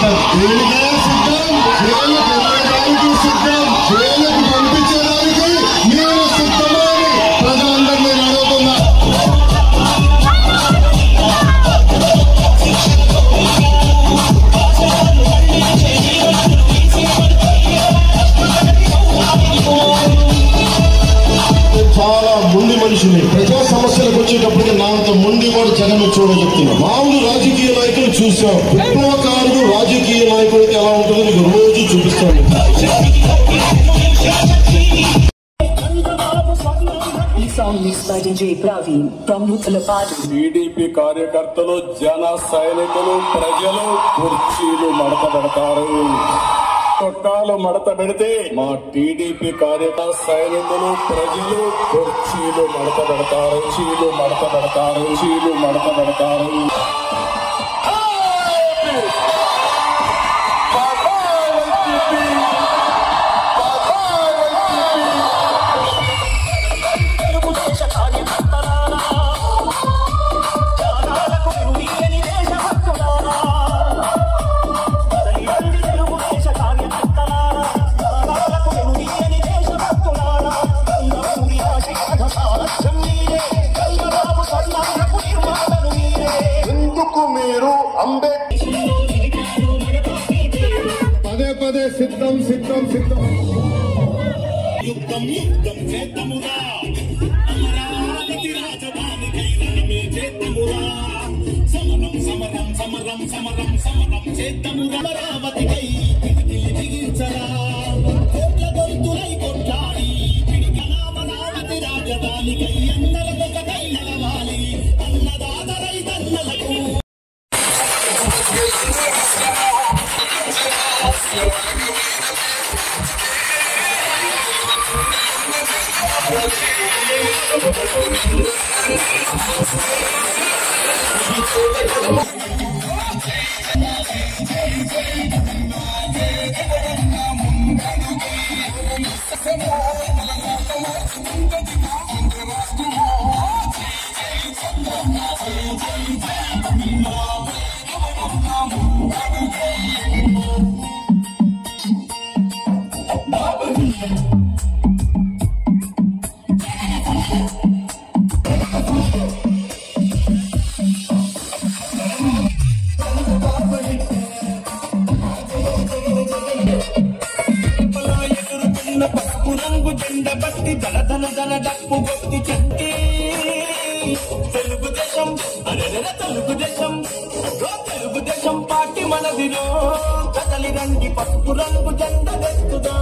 దేనికైనా సిద్ధం జైలుకు వెళ్ళడానికి సిద్ధం జైలుకు పంపించడానికి మేము సిద్ధమని ప్రజలందరినీ నేను అడుగుతున్నా నేను చాలా ముండి మనిషిని ప్రజా సమస్యలకు వచ్చేటప్పటికి నా అంత ముండి వాడు జనం చూడ చెప్తున్నా మామూలు రాజకీయ నాయకులు చూసాం విప్లవకారుడు రాజకీయ నాయకుడికి ఎలా ఉంటుందో నీకు రోజు చూపిస్తాను ఈ song mix by DJ Praveen from Nuthalapadu. TDP కార్యకర్తలు జన సైనికులు ప్రజలు కుర్చీలు మడత పెడతారు చొక్కాలు మడత పెడితే మా టీడీపీ కార్యకర్త సైనికులు ప్రజలు కుర్చీలు మడత పెడతారు చీలు మడత పెడతారు చీలు మడత పెడతారు ఎందుకు మీరు అంబేద్కర్ పదే పదే సిద్ధం సిద్ధం సిద్ధం యుద్ధం యుద్ధం చేద్దామురా అమరావతి రాజధానికై రణమే చేద్దామురా సమరం సమరం సమరం సమరం సమరం చేద్దామురా అమరావతికై పిడికిలి బిగించరా కోట్ల గొంతులై కొట్లాడి పిడికల అమరావతి రాజధానికై అందరొకటై నడవాలి అన్నదాత రైతన్నలకు ఎదురుకున్న పసుపు రంగు జెండ బట్టి దళ దళ దళ డప్పు కొట్టి చెట్టి తెలుగుదేశం అరెర తెలుగుదేశం ఓ తెలుగుదేశం పార్టీ మనదిలో కదలి రండి పసుపు రంగు జెండ తెచ్చుదా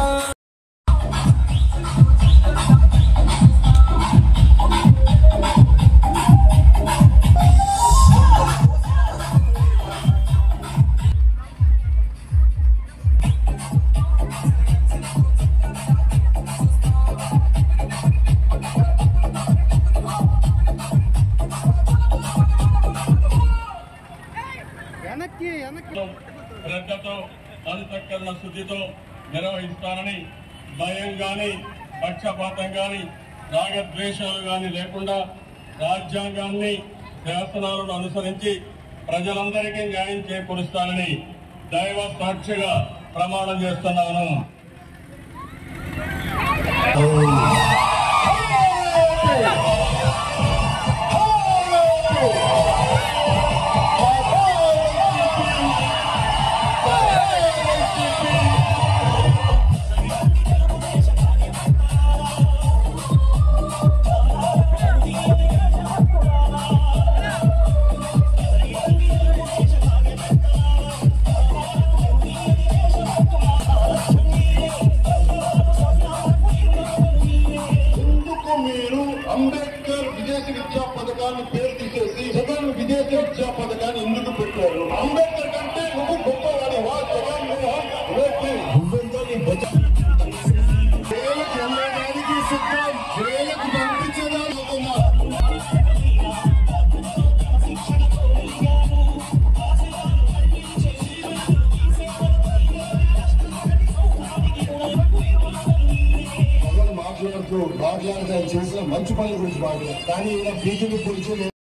శ్రద్ధతో అంతఃకరణ శుద్ధితో నిర్వహిస్తానని భయం గాని పక్షపాతం గాని రాగద్వేషాలు గాని లేకుండా రాజ్యాంగాన్ని శాసనాలను అనుసరించి ప్రజలందరికీ న్యాయం చేకూరుస్తానని దైవ సాక్షిగా ప్రమాణం చేస్తున్నాను ఎందుకు మీరు అంబేద్కర్ విదేశీ విద్యా పథకాన్ని పేరు తీసేసి జగన్ విదేశీ విద్యా పథకాన్ని ఎందుకు పెట్టారు అంబేద్కర్ కంటే నువ్వు గొప్పవాడి వా జగన్ మోహన్ రెడ్డి నువ్వెంతో నీ బజ జైలుకు వెళ్ళడానికి సిద్ధం జైలుకు పంపించడానికి అనుకున్నా. జగన్ మాట్లాడుతూ మాట్లాడితే ఆయన చేసిన మంచి పనుల గురించి మాట్లాడారు కానీ ఈయన బీజేపీ గురించి